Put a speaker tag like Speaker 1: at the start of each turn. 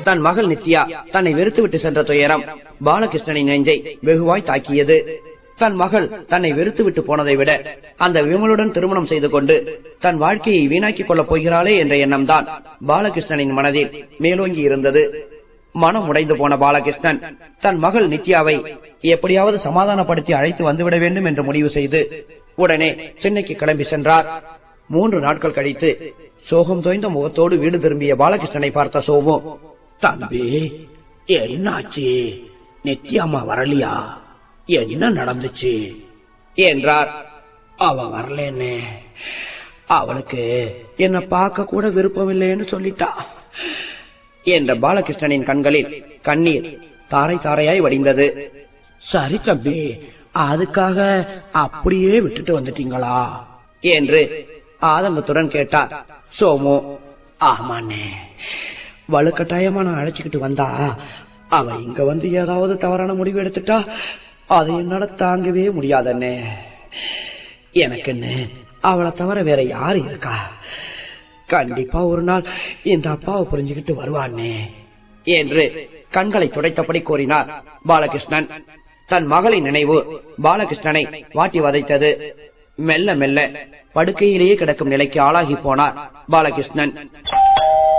Speaker 1: தன் மகள் நித்யா தன்னை வெறுத்துவிட்டு சென்ற துயரம் பாலகிருஷ்ணனின் நெஞ்சை வெகுவாய் தாக்கியது தன் மகள் தன்னை வெறுத்துவிட்டு போனதை விட அந்த விமலுடன் திருமணம் செய்து கொண்டு தன் வாழ்க்கையை வீணாக்கிக் கொள்ளப் போகிறாளே என்ற எண்ணம்தான் பாலகிருஷ்ணனின் மனதில் மேலோங்கி இருந்தது மனம் உடைந்து போன பாலகிருஷ்ணன் தன் மகள் நித்யாவை எப்படியாவது சமாதானப்படுத்தி அழைத்து வந்துவிட வேண்டும் என்று முடிவு செய்து உடனே சென்னைக்கு கிளம்பி சென்றார் மூன்று நாட்கள் கழித்து சோகம் தோய்ந்த முகத்தோடு வீடு திரும்பிய பாலகிருஷ்ணனை பார்த்த சோமு தம்பி என்னாச்சு நித்யாமா வரலையா என்ன நடந்துச்சு என்றார் அவ வரலன்னு அவளுக்கு என்ன பார்க்க கூட விருப்பம் இல்லைன்னு சொல்லிட்டா என்ற பாலகிருஷ்ணனின் கண்களில் கண்ணீர் தாரை தாரையாய் வடிந்தது சரி தம்பி அதுக்காக அப்படியே விட்டுட்டு வந்துட்டீங்களா என்று ஆதங்கத்துடன் கேட்டார் சோமு ஆமாண்ணே வலுக்கட்டாயமா நான் அழைச்சுக்கிட்டு வந்தா அவ இங்க வந்து ஏதாவது தவறான முடிவு எடுத்துட்டா அதை என்னால தாங்கவே முடியாதண்ணே எனக்குன்னு அவளை தவிர வேற யாரு இருக்கா கண்டிப்பா ஒரு நாள் இந்த அப்பாவை புரிஞ்சுக்கிட்டு வருவானே என்று கண்களை துடைத்தபடி கூறினார் பாலகிருஷ்ணன் தன் மகளின் நினைவு பாலகிருஷ்ணனை வாட்டி வதைத்தது மெல்ல மெல்ல படுக்கையிலேயே கிடக்கும் நிலைக்கு ஆளாகி போனார் பாலகிருஷ்ணன்